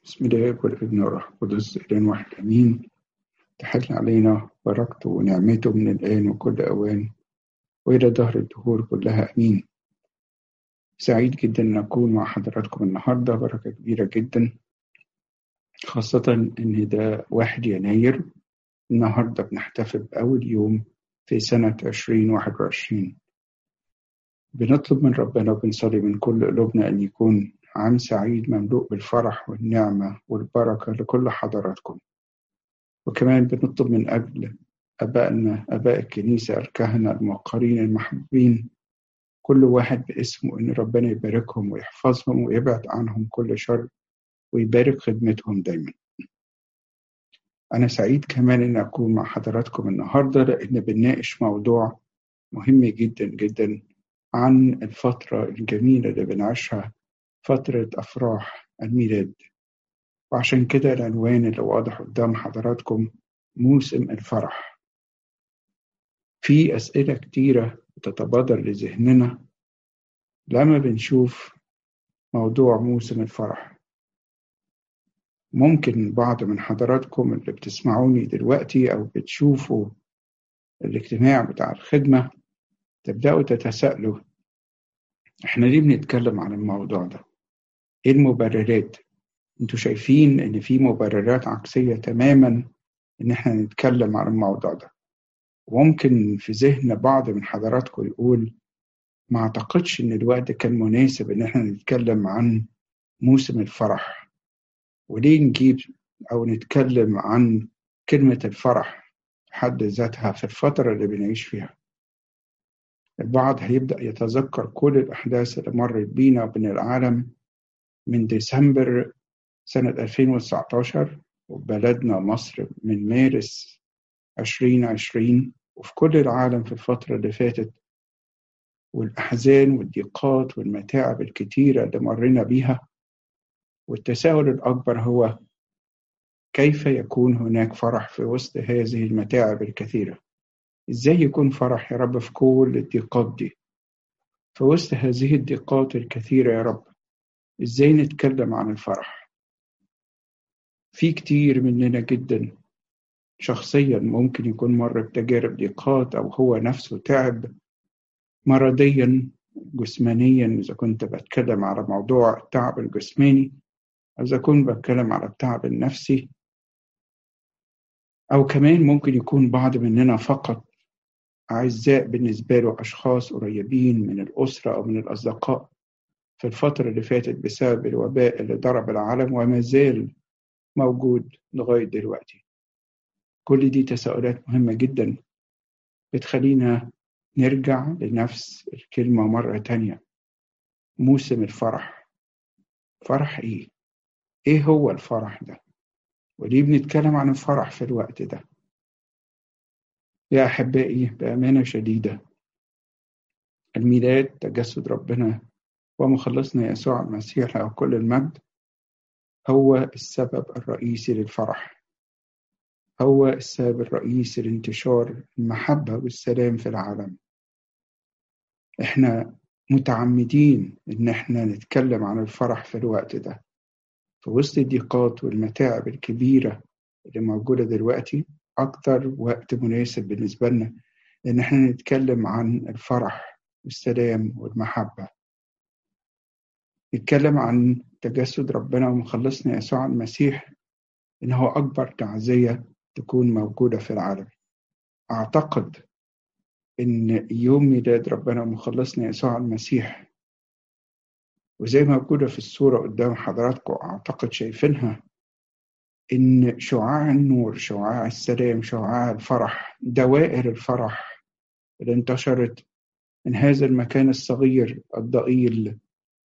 بسم الله والابن والروح القدس إله واحد أمين تحل علينا بركته ونعمته من الآن وكل أوان وإلى دهر الدهور كلها أمين سعيد جدا أن أكون مع حضراتكم النهاردة بركة كبيرة جدا خاصة إن ده واحد يناير النهاردة بنحتفل بأول يوم في سنة عشرين واحد وعشرين بنطلب من ربنا وبنصلي من كل قلوبنا أن يكون عام سعيد مملوء بالفرح والنعمة والبركة لكل حضراتكم وكمان بنطلب من أجل أبائنا أباء الكنيسة الكهنة الموقرين المحبوبين كل واحد باسمه إن ربنا يباركهم ويحفظهم ويبعد عنهم كل شر ويبارك خدمتهم دايما أنا سعيد كمان إن أكون مع حضراتكم النهاردة لأن بنناقش موضوع مهم جدا جدا عن الفترة الجميلة اللي بنعيشها فترة أفراح الميلاد وعشان كده العنوان اللي واضح قدام حضراتكم موسم الفرح في أسئلة كتيرة بتتبادر لذهننا لما بنشوف موضوع موسم الفرح ممكن بعض من حضراتكم اللي بتسمعوني دلوقتي أو بتشوفوا الاجتماع بتاع الخدمة تبدأوا تتساءلوا احنا ليه بنتكلم عن الموضوع ده ايه المبررات انتوا شايفين ان في مبررات عكسية تماما ان احنا نتكلم عن الموضوع ده وممكن في ذهن بعض من حضراتكم يقول ما اعتقدش ان الوقت كان مناسب ان احنا نتكلم عن موسم الفرح وليه نجيب او نتكلم عن كلمة الفرح حد ذاتها في الفترة اللي بنعيش فيها البعض هيبدأ يتذكر كل الأحداث اللي مرت بينا وبين العالم من ديسمبر سنة 2019 وبلدنا مصر من مارس 2020 وفي كل العالم في الفترة اللي فاتت والأحزان والضيقات والمتاعب الكتيرة اللي مرينا بيها والتساؤل الأكبر هو كيف يكون هناك فرح في وسط هذه المتاعب الكثيرة إزاي يكون فرح يا رب في كل الضيقات دي في وسط هذه الضيقات الكثيرة يا رب إزاي نتكلم عن الفرح في كتير مننا جدا شخصيا ممكن يكون مر بتجارب ضيقات أو هو نفسه تعب مرضيا جسمانيا إذا كنت بتكلم على موضوع التعب الجسماني أو إذا كنت بتكلم على التعب النفسي أو كمان ممكن يكون بعض مننا فقط أعزاء بالنسبة له أشخاص قريبين من الأسرة أو من الأصدقاء في الفترة اللي فاتت بسبب الوباء اللي ضرب العالم وما زال موجود لغاية دلوقتي كل دي تساؤلات مهمة جدا بتخلينا نرجع لنفس الكلمة مرة تانية موسم الفرح فرح إيه؟ إيه هو الفرح ده؟ وليه بنتكلم عن الفرح في الوقت ده؟ يا أحبائي بأمانة شديدة الميلاد تجسد ربنا ومخلصنا يسوع المسيح له كل المجد هو السبب الرئيسي للفرح هو السبب الرئيسي لانتشار المحبة والسلام في العالم احنا متعمدين ان احنا نتكلم عن الفرح في الوقت ده في وسط الضيقات والمتاعب الكبيرة اللي موجودة دلوقتي أكتر وقت مناسب بالنسبة لنا إن احنا نتكلم عن الفرح والسلام والمحبة نتكلم عن تجسد ربنا ومخلصنا يسوع المسيح إن هو أكبر تعزية تكون موجودة في العالم أعتقد إن يوم ميلاد ربنا ومخلصنا يسوع المسيح وزي ما موجودة في الصورة قدام حضراتكم أعتقد شايفينها إن شعاع النور شعاع السلام شعاع الفرح دوائر الفرح اللي انتشرت من هذا المكان الصغير الضئيل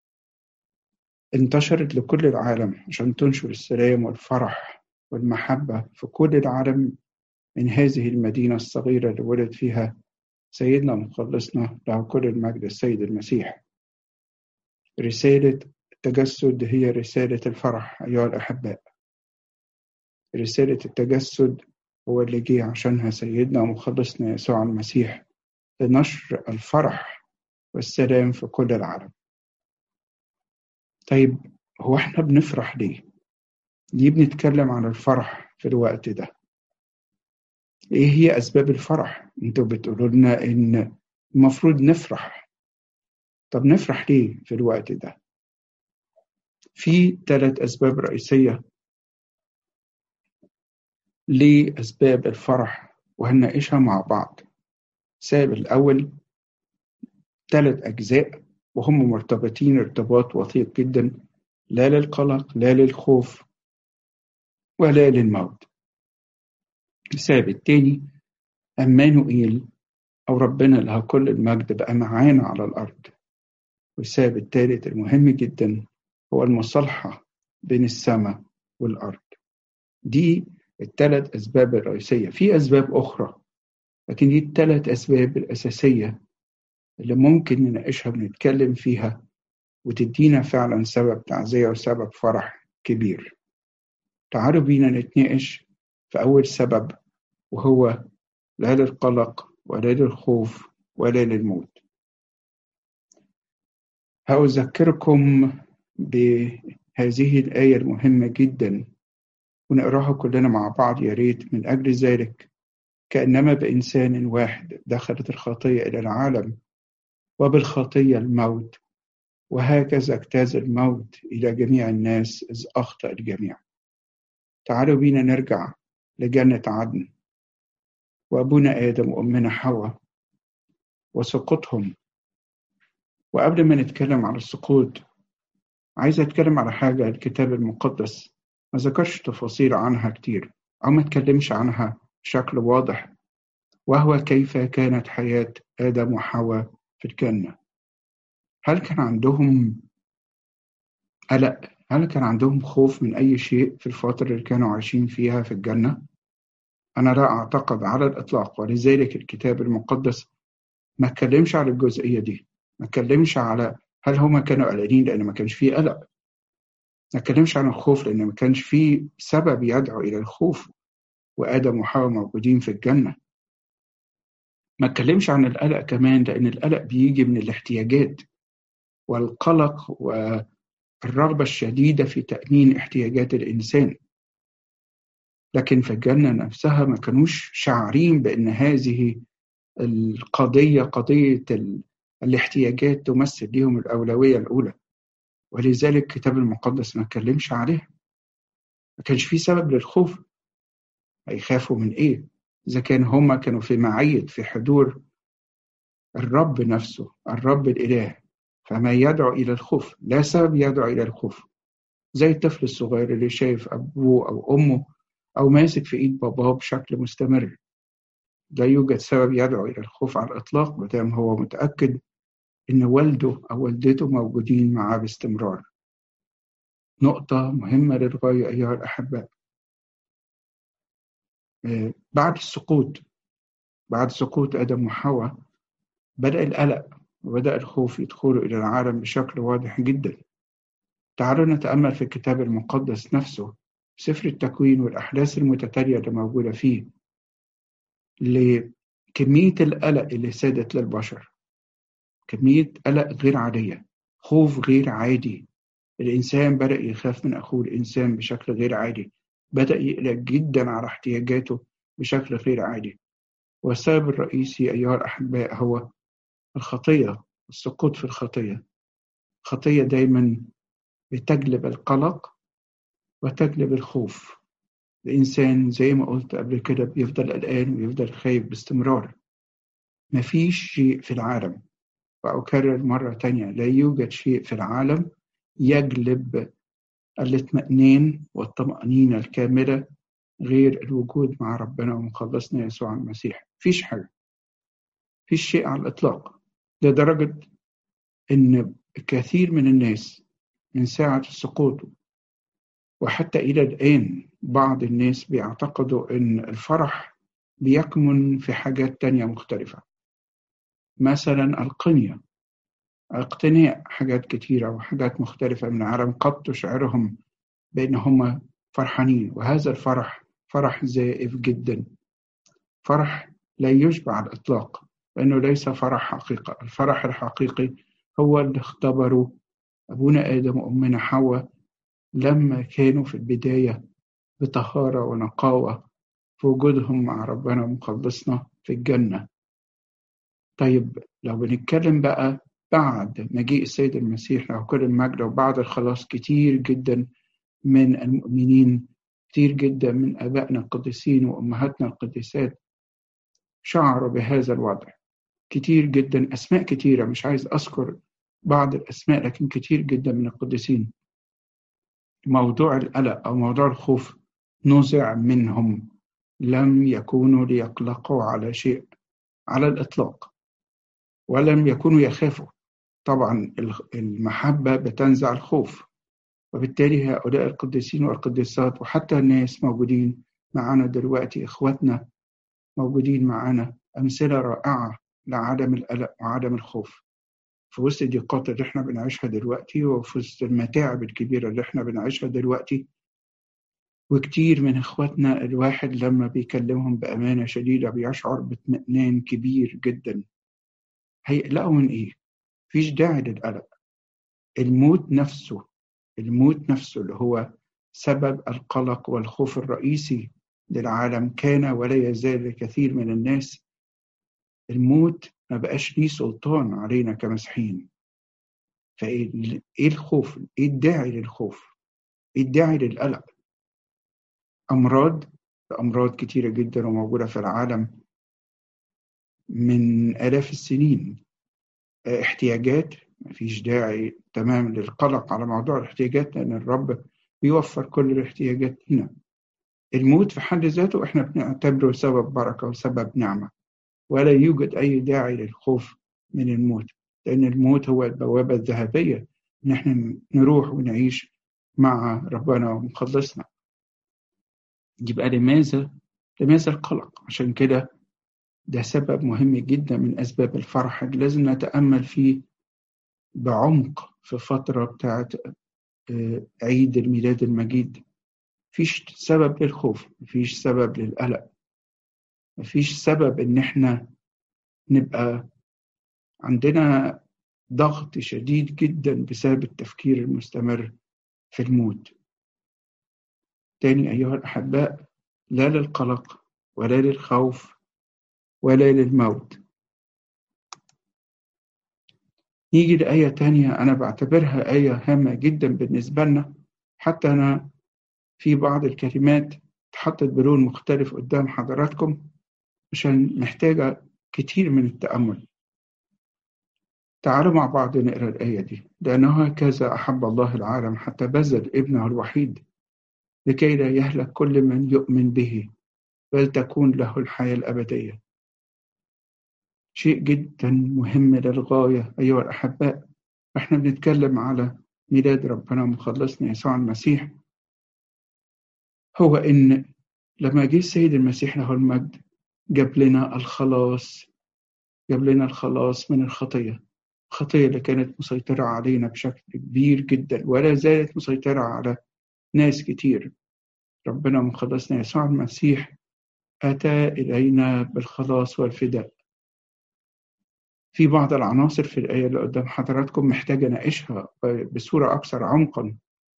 انتشرت لكل العالم عشان تنشر السلام والفرح والمحبة في كل العالم من هذه المدينة الصغيرة اللي ولد فيها سيدنا مخلصنا له كل المجد السيد المسيح رسالة التجسد هي رسالة الفرح أيها الأحباء رسالة التجسد هو اللي جه عشانها سيدنا ومخلصنا يسوع المسيح لنشر الفرح والسلام في كل العالم طيب هو احنا بنفرح ليه دي بنتكلم عن الفرح في الوقت ده ايه هي اسباب الفرح انتوا بتقولوا لنا ان المفروض نفرح طب نفرح ليه في الوقت ده في ثلاث اسباب رئيسيه لاسباب الفرح وهنناقشها مع بعض السبب الاول ثلاث اجزاء وهم مرتبطين ارتباط وثيق جدا لا للقلق لا للخوف ولا للموت السبب الثاني أمانوئيل أو ربنا له كل المجد بقى معانا على الأرض والسبب الثالث المهم جدا هو المصالحة بين السماء والأرض دي الثلاث أسباب الرئيسية في أسباب أخرى لكن دي الثلاث أسباب الأساسية اللي ممكن نناقشها ونتكلم فيها وتدينا فعلا سبب تعزية وسبب فرح كبير تعالوا بينا نتناقش في أول سبب وهو لا للقلق ولا للخوف ولا للموت هأذكركم بهذه الآية المهمة جدا ونقراها كلنا مع بعض يا ريت من أجل ذلك كأنما بإنسان واحد دخلت الخطية إلى العالم وبالخطية الموت وهكذا اجتاز الموت إلى جميع الناس إذ أخطأ الجميع تعالوا بينا نرجع لجنة عدن وأبونا آدم وأمنا حواء وسقوطهم وقبل ما نتكلم على السقوط عايز أتكلم على حاجة الكتاب المقدس ما ذكرش تفاصيل عنها كتير أو ما تكلمش عنها بشكل واضح وهو كيف كانت حياة آدم وحواء في الجنة هل كان عندهم قلق هل كان عندهم خوف من أي شيء في الفترة اللي كانوا عايشين فيها في الجنة أنا لا أعتقد على الإطلاق ولذلك الكتاب المقدس ما اتكلمش على الجزئية دي ما اتكلمش على هل هما كانوا قلقانين لأن ما كانش فيه قلق ما اتكلمش عن الخوف لأن ما كانش فيه سبب يدعو إلى الخوف وآدم وحواء موجودين في الجنة ما اتكلمش عن القلق كمان لأن القلق بيجي من الاحتياجات والقلق والرغبة الشديدة في تأمين احتياجات الإنسان لكن في الجنة نفسها ما كانوش شاعرين بأن هذه القضية قضية الاحتياجات تمثل لهم الأولوية الأولى ولذلك الكتاب المقدس ما اتكلمش عليها ما كانش في سبب للخوف هيخافوا من ايه اذا كان هما كانوا في معية في حضور الرب نفسه الرب الاله فما يدعو الى الخوف لا سبب يدعو الى الخوف زي الطفل الصغير اللي شايف ابوه او امه او ماسك في ايد باباه بشكل مستمر لا يوجد سبب يدعو الى الخوف على الاطلاق ما دام هو متاكد ان والده او والدته موجودين معاه باستمرار نقطة مهمة للغاية أيها الأحباء بعد السقوط بعد سقوط آدم وحواء بدأ القلق وبدأ الخوف يدخلوا إلى العالم بشكل واضح جدا تعالوا نتأمل في الكتاب المقدس نفسه سفر التكوين والأحداث المتتالية اللي موجودة فيه لكمية القلق اللي سادت للبشر كمية قلق غير عادية خوف غير عادي الإنسان بدأ يخاف من أخوه الإنسان بشكل غير عادي بدأ يقلق جدا على احتياجاته بشكل غير عادي والسبب الرئيسي أيها الأحباء هو الخطية السقوط في الخطية الخطية دايما بتجلب القلق وتجلب الخوف الإنسان زي ما قلت قبل كده بيفضل قلقان ويفضل خايف باستمرار مفيش شيء في العالم وأكرر مرة تانية لا يوجد شيء في العالم يجلب الاطمئنان والطمأنينة الكاملة غير الوجود مع ربنا ومخلصنا يسوع المسيح فيش حاجة فيش شيء على الإطلاق لدرجة إن كثير من الناس من ساعة السقوط وحتى إلى الآن بعض الناس بيعتقدوا إن الفرح بيكمن في حاجات تانية مختلفة مثلا القنية اقتناء حاجات كتيرة وحاجات مختلفة من العالم قد تشعرهم بأن هم فرحانين وهذا الفرح فرح زائف جدا فرح لا يشبع على الإطلاق لأنه ليس فرح حقيقة الفرح الحقيقي هو اللي اختبره أبونا آدم وأمنا حواء لما كانوا في البداية بطهارة ونقاوة في وجودهم مع ربنا ومخلصنا في الجنة طيب لو بنتكلم بقى بعد مجيء السيد المسيح له كل المجد وبعد الخلاص كتير جدا من المؤمنين كتير جدا من آبائنا القديسين وأمهاتنا القديسات شعروا بهذا الوضع كتير جدا أسماء كتيرة مش عايز أذكر بعض الأسماء لكن كتير جدا من القديسين موضوع القلق أو موضوع الخوف نزع منهم لم يكونوا ليقلقوا على شيء على الإطلاق ولم يكونوا يخافوا طبعا المحبة بتنزع الخوف وبالتالي هؤلاء القديسين والقديسات وحتى الناس موجودين معنا دلوقتي إخواتنا موجودين معنا أمثلة رائعة لعدم القلق وعدم الخوف في وسط الضيقات اللي احنا بنعيشها دلوقتي وفي وسط المتاعب الكبيرة اللي احنا بنعيشها دلوقتي وكتير من اخواتنا الواحد لما بيكلمهم بأمانة شديدة بيشعر باطمئنان كبير جدا هيقلقوا من ايه؟ مفيش داعي للقلق الموت نفسه الموت نفسه اللي هو سبب القلق والخوف الرئيسي للعالم كان ولا يزال لكثير من الناس الموت ما بقاش ليه سلطان علينا كمسيحيين فايه الخوف ايه الداعي للخوف ايه الداعي للقلق امراض امراض كتيره جدا وموجوده في العالم من الاف السنين احتياجات مفيش داعي تمام للقلق على موضوع الاحتياجات لان الرب بيوفر كل الاحتياجات لنا الموت في حد ذاته احنا بنعتبره سبب بركه وسبب نعمه ولا يوجد أي داعي للخوف من الموت لأن الموت هو البوابة الذهبية إن إحنا نروح ونعيش مع ربنا ومخلصنا يبقى لماذا لماذا القلق عشان كده ده سبب مهم جدا من أسباب الفرح اللي لازم نتأمل فيه بعمق في فترة بتاعت عيد الميلاد المجيد مفيش سبب للخوف مفيش سبب للقلق مفيش سبب ان احنا نبقى عندنا ضغط شديد جدا بسبب التفكير المستمر في الموت تاني ايها الاحباء لا للقلق ولا للخوف ولا للموت نيجي لآية تانية أنا بعتبرها آية هامة جدا بالنسبة لنا حتى أنا في بعض الكلمات اتحطت بلون مختلف قدام حضراتكم عشان محتاجة كتير من التأمل تعالوا مع بعض نقرأ الآية دي لأنه هكذا أحب الله العالم حتى بذل ابنه الوحيد لكي لا يهلك كل من يؤمن به بل تكون له الحياة الأبدية شيء جدا مهم للغاية أيها الأحباء احنا بنتكلم على ميلاد ربنا ومخلصنا يسوع المسيح هو إن لما جه السيد المسيح له المجد جاب لنا الخلاص جاب لنا الخلاص من الخطية الخطية اللي كانت مسيطرة علينا بشكل كبير جدا ولا زالت مسيطرة على ناس كتير ربنا مخلصنا يسوع المسيح أتى إلينا بالخلاص والفداء في بعض العناصر في الآية اللي قدام حضراتكم محتاجة أناقشها بصورة أكثر عمقا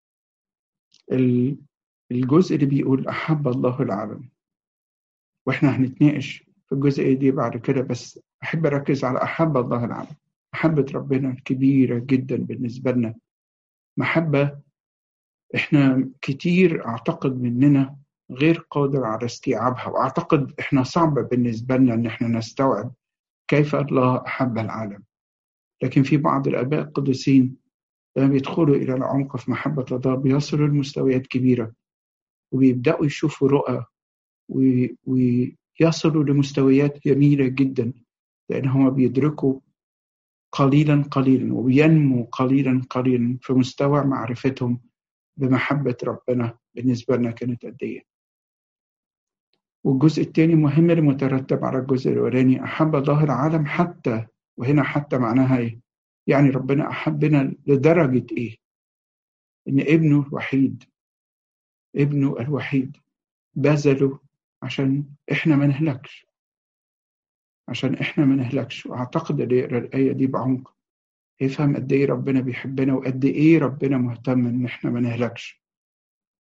الجزء اللي بيقول أحب الله العالم واحنا هنتناقش في الجزئية دي بعد كده بس أحب أركز على أحب الله العالم محبة ربنا الكبيرة جدا بالنسبة لنا محبة إحنا كتير أعتقد مننا غير قادر على استيعابها وأعتقد إحنا صعب بالنسبة لنا إن إحنا نستوعب كيف الله أحب العالم لكن في بعض الآباء القديسين لما بيدخلوا إلى العمق في محبة الله بيصلوا لمستويات كبيرة وبيبدأوا يشوفوا رؤى ويصلوا لمستويات جميلة جدا لأن هم بيدركوا قليلا قليلا وبينمو قليلا قليلا في مستوى معرفتهم بمحبة ربنا بالنسبة لنا كانت قد إيه والجزء الثاني مهم المترتب على الجزء الأولاني أحب الله العالم حتى وهنا حتى معناها إيه؟ يعني ربنا أحبنا لدرجة إيه؟ إن ابنه الوحيد ابنه الوحيد بذله عشان إحنا ما نهلكش عشان إحنا ما نهلكش وأعتقد اللي يقرأ الآية دي بعمق يفهم قد إيه ربنا بيحبنا وقد إيه ربنا مهتم إن إحنا ما نهلكش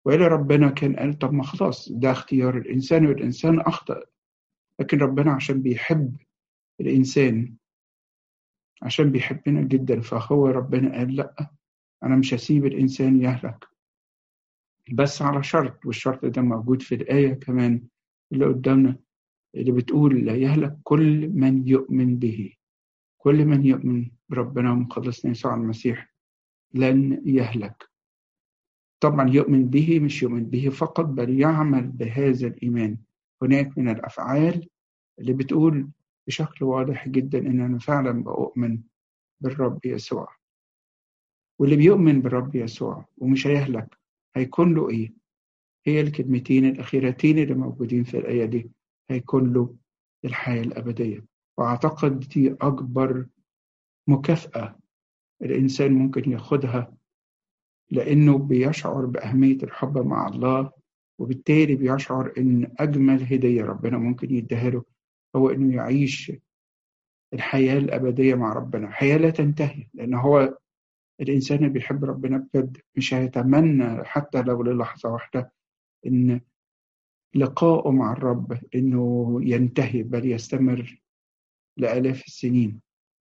وإلا ربنا كان قال طب ما خلاص ده اختيار الإنسان والإنسان أخطأ لكن ربنا عشان بيحب الإنسان عشان بيحبنا جدا فهو ربنا قال لأ أنا مش هسيب الإنسان يهلك بس على شرط والشرط ده موجود في الآية كمان اللي قدامنا اللي بتقول لا يهلك كل من يؤمن به كل من يؤمن بربنا ومخلصنا يسوع المسيح لن يهلك طبعا يؤمن به مش يؤمن به فقط بل يعمل بهذا الإيمان هناك من الأفعال اللي بتقول بشكل واضح جدا إن أنا فعلا بؤمن بالرب يسوع واللي بيؤمن بالرب يسوع ومش هيهلك هيكون له إيه؟ هي الكلمتين الأخيرتين اللي موجودين في الآية دي هيكون له الحياة الأبدية وأعتقد دي أكبر مكافأة الإنسان ممكن ياخدها لأنه بيشعر بأهمية الحب مع الله وبالتالي بيشعر إن أجمل هدية ربنا ممكن يديها له هو إنه يعيش الحياة الأبدية مع ربنا حياة لا تنتهي لأن هو الإنسان اللي بيحب ربنا بجد مش هيتمنى حتى لو للحظة واحدة إن لقاؤه مع الرب إنه ينتهي بل يستمر لآلاف السنين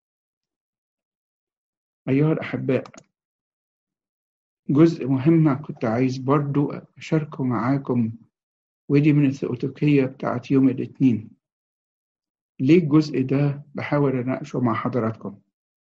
أيها الأحباء جزء مهم كنت عايز برضو أشاركه معاكم ودي من الثؤتوكية بتاعت يوم الاثنين ليه الجزء ده بحاول أناقشه مع حضراتكم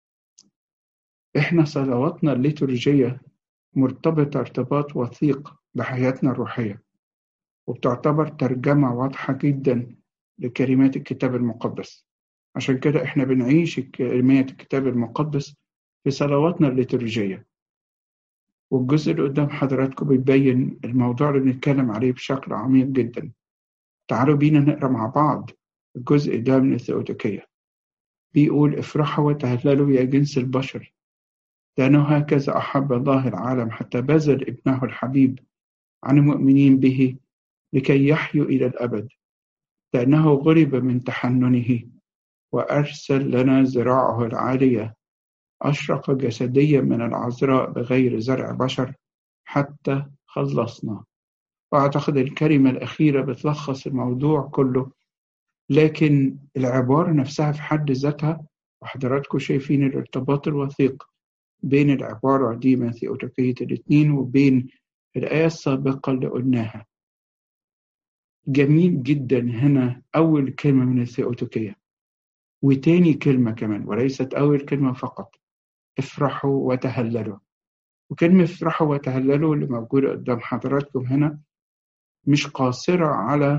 إحنا صلواتنا الليتورجية مرتبطة ارتباط وثيق بحياتنا الروحية وبتعتبر ترجمة واضحة جدا لكلمات الكتاب المقدس عشان كده إحنا بنعيش كلمات الكتاب المقدس في صلواتنا الليتورجية والجزء اللي قدام حضراتكم بيبين الموضوع اللي بنتكلم عليه بشكل عميق جدا تعالوا بينا نقرا مع بعض الجزء ده من الثيوتوكية بيقول افرحوا وتهللوا يا جنس البشر لأنه هكذا أحب الله العالم حتى بذل ابنه الحبيب عن المؤمنين به لكي يحيوا إلى الأبد لأنه غرب من تحننه وأرسل لنا ذراعه العالية أشرق جسديا من العذراء بغير زرع بشر حتى خلصنا وأعتقد الكلمة الأخيرة بتلخص الموضوع كله لكن العبارة نفسها في حد ذاتها وحضراتكم شايفين الارتباط الوثيق بين العبارة دي من ثيوتوكية الاثنين وبين الآية السابقة اللي قلناها جميل جدا هنا أول كلمة من الثيوتوكية وتاني كلمة كمان وليست أول كلمة فقط افرحوا وتهللوا وكلمة افرحوا وتهللوا اللي موجودة قدام حضراتكم هنا مش قاصرة على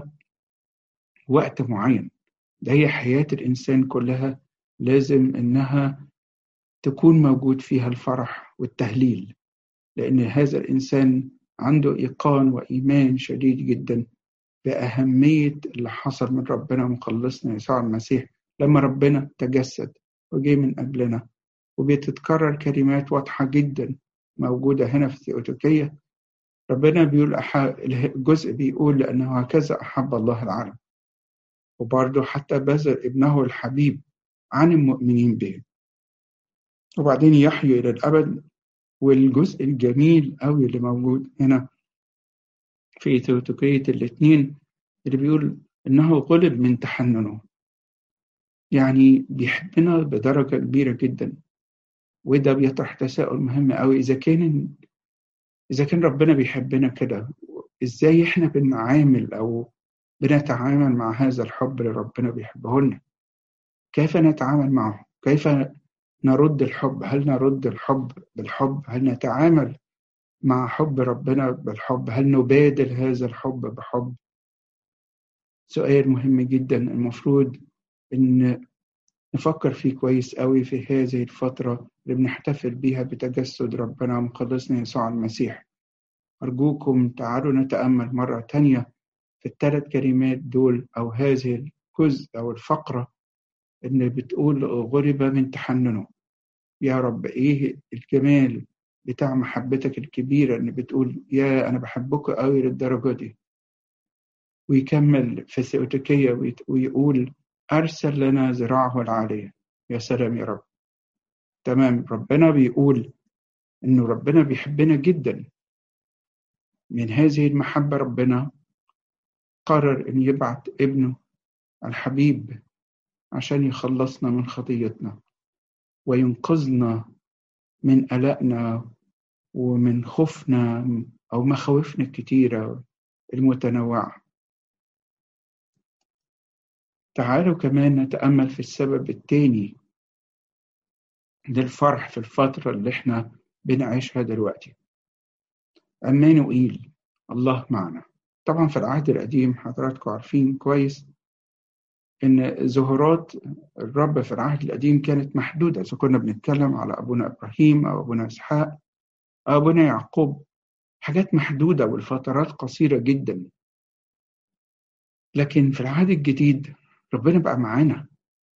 وقت معين ده هي حياة الإنسان كلها لازم إنها تكون موجود فيها الفرح والتهليل لأن هذا الإنسان عنده إيقان وإيمان شديد جدا بأهمية اللي حصل من ربنا مخلصنا يسوع المسيح لما ربنا تجسد وجي من أجلنا وبتتكرر كلمات واضحة جدا موجودة هنا في الثيوتوكية ربنا بيقول الجزء بيقول لأنه هكذا أحب الله العالم وبرضه حتى بذل ابنه الحبيب عن المؤمنين به وبعدين يحيوا إلى الأبد والجزء الجميل قوي اللي موجود هنا في ثيوتوكية الاثنين اللي بيقول إنه غلب من تحننه يعني بيحبنا بدرجة كبيرة جدا وده بيطرح تساؤل مهم قوي إذا كان إذا كان ربنا بيحبنا كده إزاي إحنا بنعامل أو بنتعامل مع هذا الحب اللي ربنا بيحبه لنا كيف نتعامل معه كيف نرد الحب هل نرد الحب بالحب هل نتعامل مع حب ربنا بالحب هل نبادل هذا الحب بحب سؤال مهم جدا المفروض ان نفكر فيه كويس قوي في هذه الفترة اللي بنحتفل بيها بتجسد ربنا ومخلصنا يسوع المسيح أرجوكم تعالوا نتأمل مرة تانية في الثلاث كلمات دول أو هذه الجزء أو الفقرة اللي بتقول غرب من تحننه يا رب إيه الجمال بتاع محبتك الكبيرة اللي بتقول يا أنا بحبكم قوي للدرجة دي ويكمل في الثيوتيكية ويقول أرسل لنا ذراعه العالية يا سلام يا رب تمام ربنا بيقول إنه ربنا بيحبنا جدا من هذه المحبة ربنا قرر أن يبعت ابنه الحبيب عشان يخلصنا من خطيتنا وينقذنا من قلقنا ومن خوفنا أو مخاوفنا الكتيرة المتنوعة تعالوا كمان نتأمل في السبب التاني للفرح في الفترة اللي احنا بنعيشها دلوقتي أمانوئيل الله معنا طبعا في العهد القديم حضراتكم عارفين كويس إن ظهورات الرب في العهد القديم كانت محدودة إذا كنا بنتكلم على أبونا إبراهيم أو أبونا إسحاق أو أبونا يعقوب حاجات محدودة والفترات قصيرة جدا لكن في العهد الجديد ربنا بقى معانا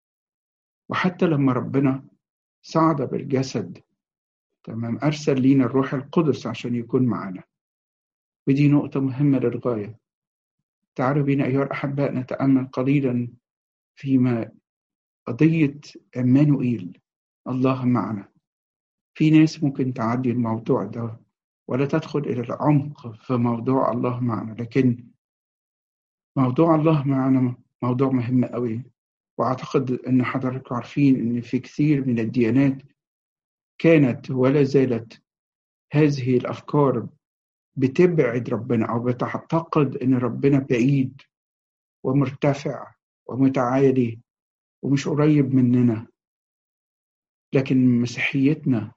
وحتى لما ربنا صعد بالجسد تمام أرسل لينا الروح القدس عشان يكون معانا ودي نقطة مهمة للغاية تعالوا بينا أيها الأحباء نتأمل قليلا فيما قضية عمانوئيل الله معنا في ناس ممكن تعدي الموضوع ده ولا تدخل إلى العمق في موضوع الله معنا لكن موضوع الله معنا موضوع مهم قوي وأعتقد أن حضراتكم عارفين أن في كثير من الديانات كانت ولا زالت هذه الأفكار بتبعد ربنا أو بتعتقد أن ربنا بعيد ومرتفع ومتعالي ومش قريب مننا لكن مسيحيتنا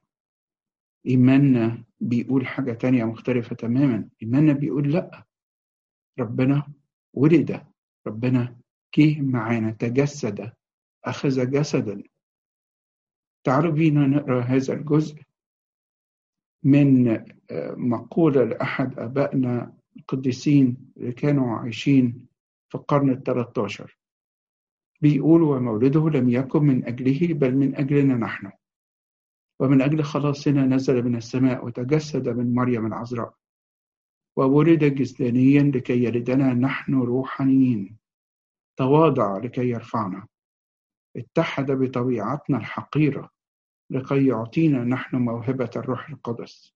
إيماننا بيقول حاجة تانية مختلفة تماما إيماننا بيقول لأ ربنا ولد ربنا جه معانا تجسد أخذ جسدا تعالوا بينا نقرأ هذا الجزء من مقولة لأحد آبائنا القديسين اللي كانوا عايشين في القرن الثلاث عشر بيقول ومولده لم يكن من أجله بل من أجلنا نحن ومن أجل خلاصنا نزل من السماء وتجسد من مريم العذراء وولد جسدانيا لكي يلدنا نحن روحانيين تواضع لكي يرفعنا اتحد بطبيعتنا الحقيرة لكي يعطينا نحن موهبة الروح القدس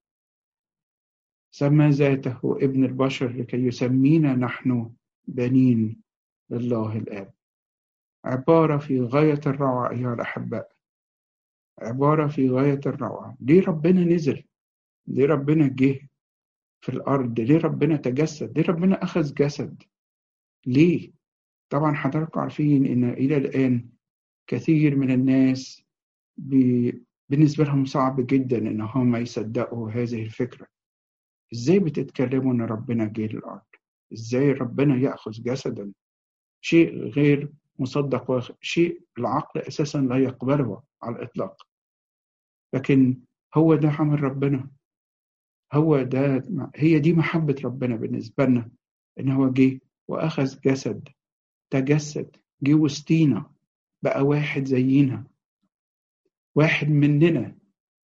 سمى ذاته ابن البشر لكي يسمينا نحن بنين لله الآب عبارة في غاية الروعة أيها الأحباء عبارة في غاية الروعة ليه ربنا نزل ليه ربنا جه في الأرض ليه ربنا تجسد ليه ربنا أخذ جسد ليه طبعا حضراتكم عارفين إن إلى الآن كثير من الناس بي... بالنسبة لهم صعب جدا إن هم يصدقوا هذه الفكرة إزاي بتتكلموا إن ربنا جه للأرض إزاي ربنا يأخذ جسدا شيء غير مصدق وشيء العقل أساسا لا يقبله على الإطلاق لكن هو ده عمل ربنا هو ده هي دي محبة ربنا بالنسبة لنا إن هو جه وأخذ جسد تجسد جه وسطينا بقى واحد زينا واحد مننا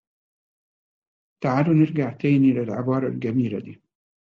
تعالوا نرجع تاني للعبارة الجميلة دي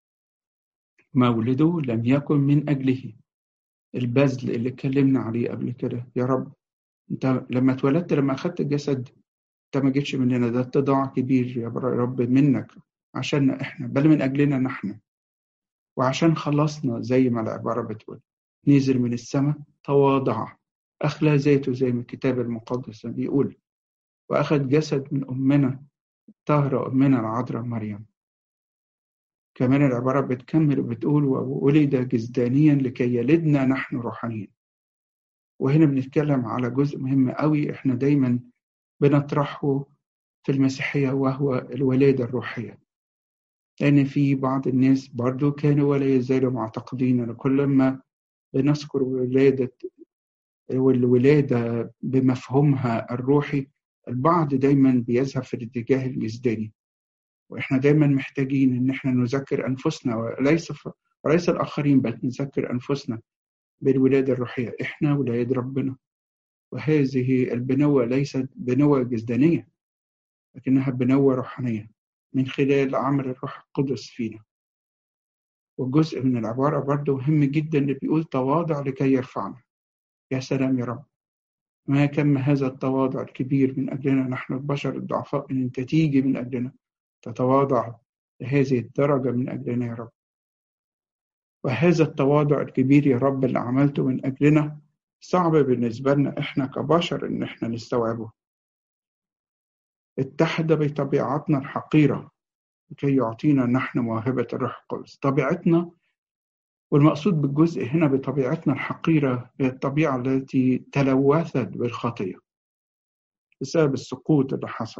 مولده لم يكن من أجله البذل اللي اتكلمنا عليه قبل كده يا رب انت لما اتولدت لما اخدت الجسد انت ما جيتش مننا ده اتضاع كبير يا رب منك عشان احنا بل من اجلنا نحن وعشان خلصنا زي ما العبارة بتقول نزل من السماء تواضع أخلى ذاته زي ما الكتاب المقدس بيقول وأخذ جسد من أمنا طاهرة أمنا العذراء مريم كمان العبارة بتكمل وبتقول وولد جزدانيا لكي يلدنا نحن روحانيين وهنا بنتكلم على جزء مهم قوي احنا دايما بنطرحه في المسيحية وهو الولادة الروحية لأن في بعض الناس برضو كانوا ولا يزالوا معتقدين أن كل ما بنذكر ولادة والولادة بمفهومها الروحي البعض دايما بيذهب في الاتجاه الجسداني واحنا دايما محتاجين ان احنا نذكر انفسنا وليس وليس الاخرين بل نذكر انفسنا بالولاده الروحيه احنا ولاد ربنا وهذه البنوه ليست بنوه جسدانيه لكنها بنوه روحانيه من خلال عمل الروح القدس فينا وجزء من العباره برضه مهم جدا اللي بيقول تواضع لكي يرفعنا يا سلام يا رب ما كم هذا التواضع الكبير من أجلنا نحن البشر الضعفاء أن أنت تيجي من أجلنا تتواضع لهذه الدرجة من أجلنا يا رب وهذا التواضع الكبير يا رب اللي عملته من أجلنا صعب بالنسبة لنا إحنا كبشر إن إحنا نستوعبه اتحد بطبيعتنا الحقيرة لكي يعطينا نحن موهبة الروح القدس طبيعتنا والمقصود بالجزء هنا بطبيعتنا الحقيرة هي الطبيعة التي تلوثت بالخطية بسبب السقوط اللي حصل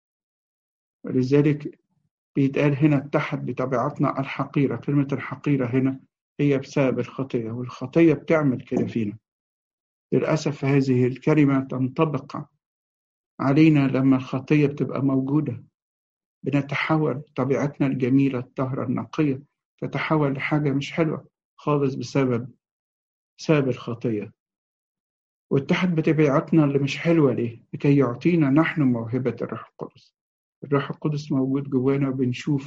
ولذلك بيتقال هنا اتحد بطبيعتنا الحقيرة كلمة الحقيرة هنا هي بسبب الخطية والخطية بتعمل كده فينا للأسف هذه الكلمة تنطبق علينا لما الخطية بتبقى موجودة بنتحول طبيعتنا الجميلة الطاهرة النقية تتحول لحاجة مش حلوة خالص بسبب بسبب الخطية واتحد بطبيعتنا اللي مش حلوة ليه؟ لكي يعطينا نحن موهبة الروح القدس الروح القدس موجود جوانا وبنشوف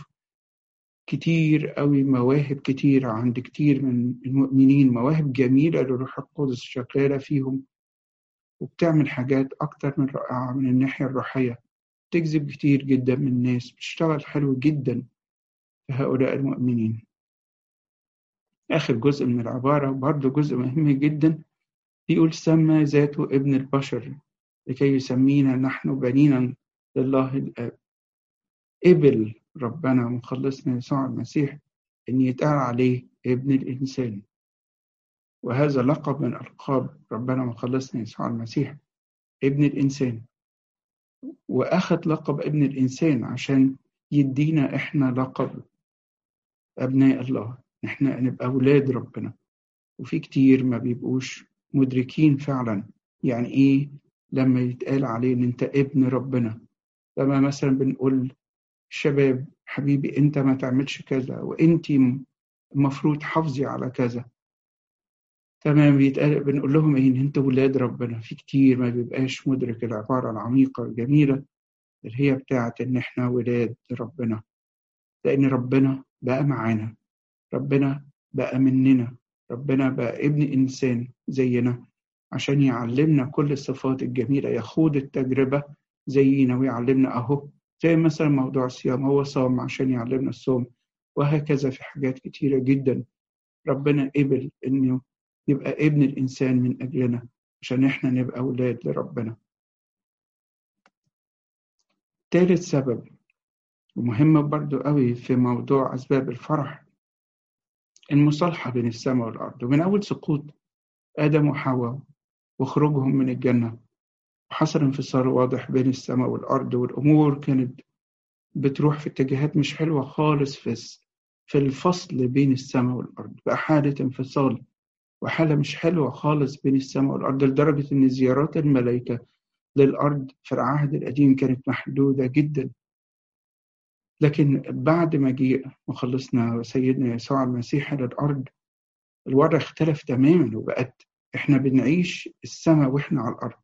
كتير قوي مواهب كتير عند كتير من المؤمنين مواهب جميلة للروح القدس شغالة فيهم وبتعمل حاجات أكتر من رائعة من الناحية الروحية تجذب كتير جدا من الناس بتشتغل حلو جدا في هؤلاء المؤمنين آخر جزء من العبارة برضه جزء مهم جدا بيقول سمى ذاته ابن البشر لكي يسمينا نحن بنينا لله الآب قبل ربنا ومخلصنا يسوع المسيح إن يتقال عليه ابن الإنسان وهذا لقب من ألقاب ربنا ومخلصنا يسوع المسيح ابن الإنسان وأخذ لقب ابن الإنسان عشان يدينا إحنا لقب أبناء الله إحنا نبقى أولاد ربنا وفي كتير ما بيبقوش مدركين فعلا يعني إيه لما يتقال عليه إن أنت ابن ربنا لما مثلا بنقول شباب حبيبي أنت ما تعملش كذا وأنت المفروض حافظي على كذا تمام بيتقال بنقول لهم إيه إن أنتوا ولاد ربنا في كتير ما بيبقاش مدرك العبارة العميقة الجميلة اللي هي بتاعت إن إحنا ولاد ربنا لأن ربنا بقى معانا ربنا بقى مننا ربنا بقى ابن إنسان زينا عشان يعلمنا كل الصفات الجميلة يخوض التجربة زينا ويعلمنا أهو زي مثلا موضوع الصيام هو صام عشان يعلمنا الصوم وهكذا في حاجات كتيرة جدا ربنا قبل إنه يبقى ابن الإنسان من أجلنا عشان إحنا نبقى أولاد لربنا ثالث سبب ومهم برضو قوي في موضوع أسباب الفرح المصالحة بين السماء والأرض ومن أول سقوط آدم وحواء وخروجهم من الجنة حصل انفصال واضح بين السماء والأرض والأمور كانت بتروح في اتجاهات مش حلوة خالص في في الفصل بين السماء والأرض بقى حالة انفصال وحالة مش حلوة خالص بين السماء والأرض لدرجة إن زيارات الملائكة للأرض في العهد القديم كانت محدودة جدا لكن بعد ما جه مخلصنا سيدنا يسوع المسيح إلى الأرض الوضع اختلف تماما وبقت إحنا بنعيش السماء وإحنا على الأرض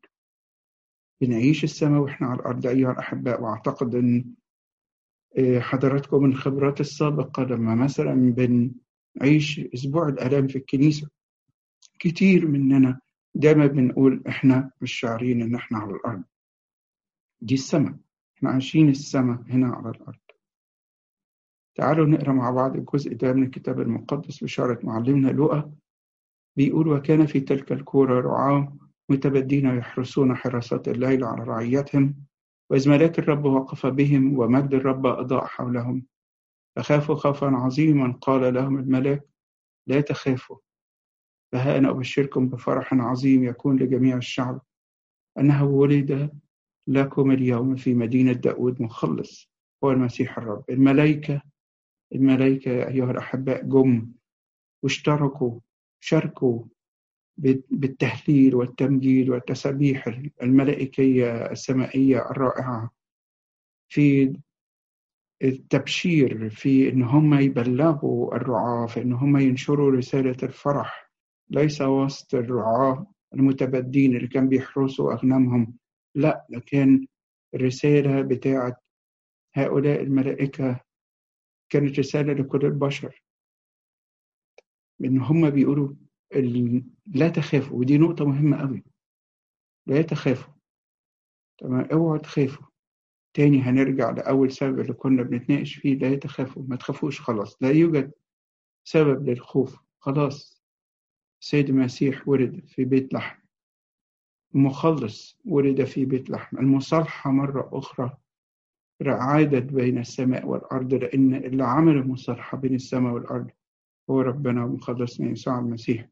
بنعيش السماء وإحنا على الأرض أيها الأحباء وأعتقد إن حضراتكم من الخبرات السابقة لما مثلا بنعيش أسبوع الآلام في الكنيسة كتير مننا دايما بنقول إحنا مش شاعرين إن إحنا على الأرض دي السماء إحنا عايشين السماء هنا على الأرض تعالوا نقرا مع بعض الجزء ده من الكتاب المقدس بشارة معلمنا لوقا بيقول وكان في تلك الكورة رعاة متبدين يحرسون حراسات الليل على رعيتهم وإذ ملاك الرب وقف بهم ومجد الرب أضاء حولهم فخافوا خوفا عظيما قال لهم الملاك لا تخافوا فها أنا أبشركم بفرح عظيم يكون لجميع الشعب أنه ولد لكم اليوم في مدينة داود مخلص هو المسيح الرب الملائكة الملائكة أيها الأحباء جم واشتركوا شاركوا بالتهليل والتمجيد والتسابيح الملائكية السمائية الرائعة في التبشير في إن هم يبلغوا الرعاة في إن هم ينشروا رسالة الفرح ليس وسط الرعاة المتبدين اللي كان بيحرسوا أغنامهم لا لكن الرسالة بتاعت هؤلاء الملائكة كانت رسالة لكل البشر إن هم بيقولوا لا تخافوا ودي نقطة مهمة قوي لا تخافوا تمام اوعوا تخافوا تاني هنرجع لأول سبب اللي كنا بنتناقش فيه لا تخافوا ما تخافوش خلاص لا يوجد سبب للخوف خلاص السيد المسيح ولد في بيت لحم مخلص ولد في بيت لحم المصالحة مرة أخرى عادت بين السماء والأرض لأن اللي عمل المصالحة بين السماء والأرض هو ربنا ومخلصنا يسوع المسيح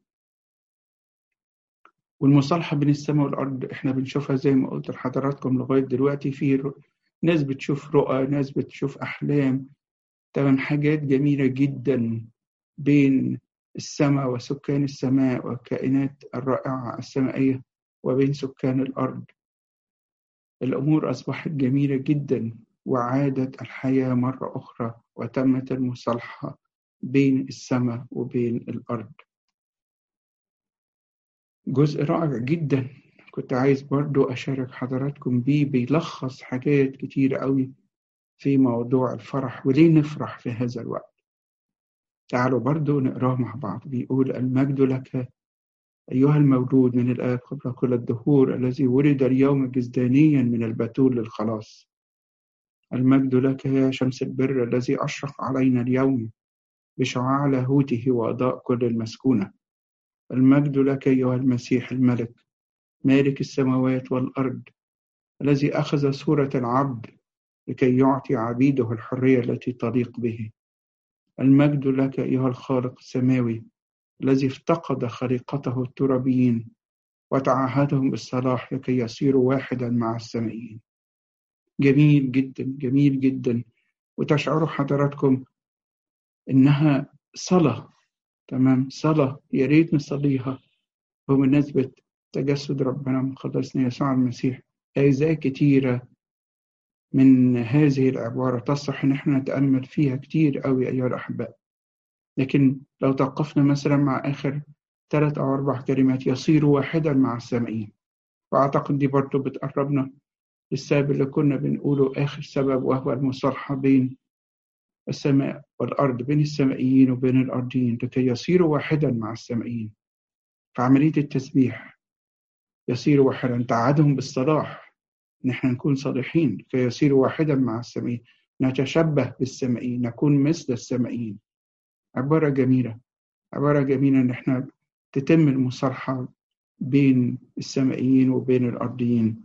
والمصالحة بين السماء والأرض إحنا بنشوفها زي ما قلت لحضراتكم لغاية دلوقتي في ناس بتشوف رؤى ناس بتشوف أحلام طبعا حاجات جميلة جدا بين السماء وسكان السماء والكائنات الرائعة السمائية وبين سكان الأرض الأمور أصبحت جميلة جدا وعادت الحياة مرة أخرى وتمت المصالحة بين السماء وبين الأرض جزء رائع جدا كنت عايز برضو أشارك حضراتكم بيه بيلخص حاجات كتير قوي في موضوع الفرح وليه نفرح في هذا الوقت تعالوا برضو نقراه مع بعض بيقول المجد لك أيها المولود من الآب قبل كل الدهور الذي ولد اليوم جزدانيا من البتول للخلاص المجد لك يا شمس البر الذي أشرق علينا اليوم بشعاع لاهوته وأضاء كل المسكونة المجد لك أيها المسيح الملك مالك السماوات والأرض الذي أخذ صورة العبد لكي يعطي عبيده الحرية التي تليق به المجد لك أيها الخالق السماوي الذي افتقد خليقته الترابيين وتعهدهم بالصلاح لكي يصيروا واحدا مع السمائيين جميل جدا جميل جدا وتشعروا حضراتكم إنها صلاة تمام صلاة يا ريت نصليها بمناسبة تجسد ربنا مخلصنا يسوع المسيح أجزاء كتيرة من هذه العبارة تصح إن احنا نتأمل فيها كتير قوي أيها الأحباء لكن لو توقفنا مثلا مع آخر ثلاث أو أربع كلمات يصير واحدا مع السامعين وأعتقد دي برضه بتقربنا للسبب اللي كنا بنقوله آخر سبب وهو المصالحة بين السماء والأرض بين السمائيين وبين الأرضيين لكي يصيروا واحدا مع السمائيين فعملية التسبيح يصيروا واحدا تعهدهم بالصلاح نحن نكون صالحين لكي يصيروا واحدا مع السمائيين نتشبه بالسمائيين نكون مثل السمائيين عبارة جميلة عبارة جميلة إن إحنا تتم المصالحة بين السمائيين وبين الأرضيين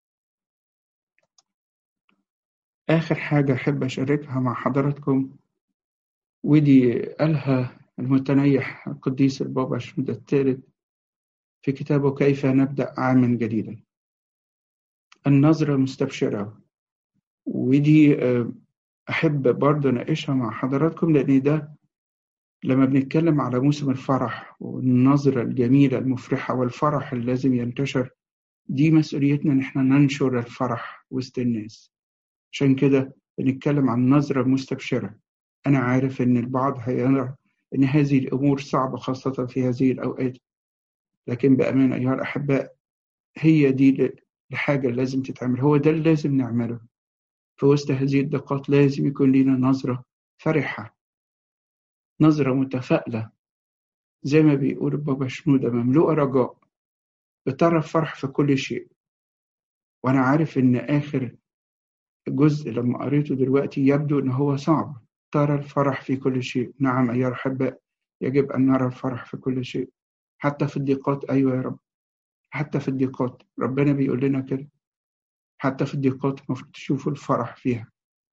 آخر حاجة أحب أشاركها مع حضراتكم ودي قالها المتنيح القديس البابا شنودة الثالث في كتابه كيف نبدأ عاما جديدا النظرة مستبشرة ودي أحب برضه أناقشها مع حضراتكم لأن ده لما بنتكلم على موسم الفرح والنظرة الجميلة المفرحة والفرح اللي لازم ينتشر دي مسؤوليتنا إن إحنا ننشر الفرح وسط الناس عشان كده بنتكلم عن نظرة مستبشرة أنا عارف إن البعض هيرى إن هذه الأمور صعبة خاصة في هذه الأوقات لكن بأمانة أيها الأحباء هي دي الحاجة اللي لازم تتعمل هو ده اللي لازم نعمله في وسط هذه الدقات لازم يكون لنا نظرة فرحة نظرة متفائلة زي ما بيقول بابا شنودة مملوءة رجاء بترى الفرح في كل شيء وأنا عارف إن آخر جزء لما قريته دلوقتي يبدو إن هو صعب ترى الفرح في كل شيء نعم أيها الأحباء يجب أن نرى الفرح في كل شيء حتى في الضيقات أيوة يا رب حتى في الضيقات ربنا بيقول لنا كده حتى في الضيقات المفروض تشوفوا الفرح فيها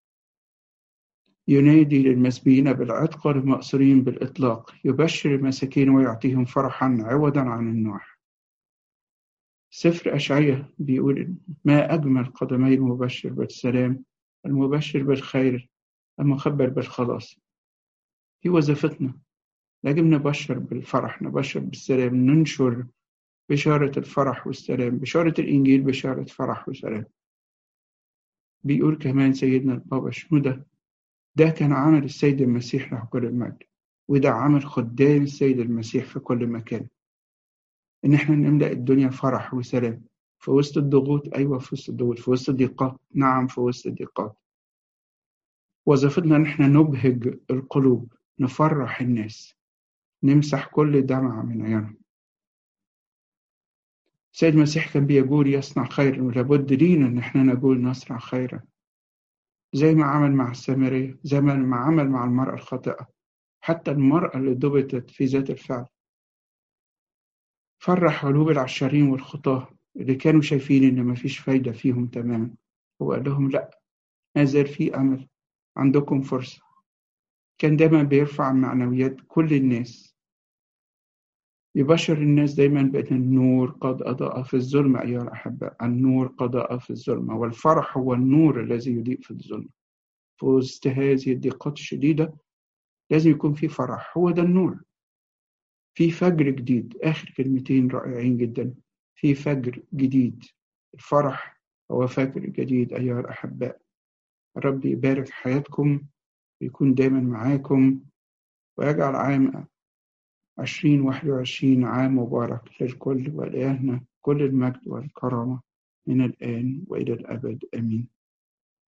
ينادي للمسبيين بالعتق والمأسورين بالإطلاق يبشر المساكين ويعطيهم فرحا عوضا عن النوح سفر أشعية بيقول ما أجمل قدمي المبشر بالسلام المبشر بالخير المخبر بالخلاص دي وظيفتنا لازم نبشر بالفرح نبشر بالسلام ننشر بشارة الفرح والسلام بشارة الإنجيل بشارة فرح وسلام بيقول كمان سيدنا البابا شنودة ده كان عمل السيد المسيح له كل المجد وده عمل خدام السيد المسيح في كل مكان إن إحنا نملأ الدنيا فرح وسلام في وسط الضغوط أيوة في وسط الضغوط في وسط الضيقات نعم في وسط الضيقات وظيفتنا إن إحنا نبهج القلوب نفرح الناس نمسح كل دمعة من عيونهم السيد المسيح كان بيقول يصنع خيرا ولابد لينا إن إحنا نقول نصنع خيرا زي ما عمل مع السامرية زي ما عمل مع المرأة الخاطئة حتى المرأة اللي ضبطت في ذات الفعل فرح قلوب العشارين والخطاة اللي كانوا شايفين إن مفيش فايدة فيهم تماما هو قال لهم لأ ما زال في أمل عندكم فرصة كان دايما بيرفع معنويات كل الناس يبشر الناس دايما بأن النور قد أضاء في الظلمة أيها الأحباء النور قد أضاء في الظلمة والفرح هو النور الذي يضيء في الظلمة في وسط هذه الضيقات الشديدة لازم يكون في فرح هو ده النور في فجر جديد آخر كلمتين رائعين جدا في فجر جديد الفرح هو فجر جديد أيها الأحباء ربي يبارك حياتكم ويكون دايما معاكم ويجعل عام عشرين واحد وعشرين عام مبارك للكل ولإلهنا كل المجد والكرامة من الآن وإلى الأبد آمين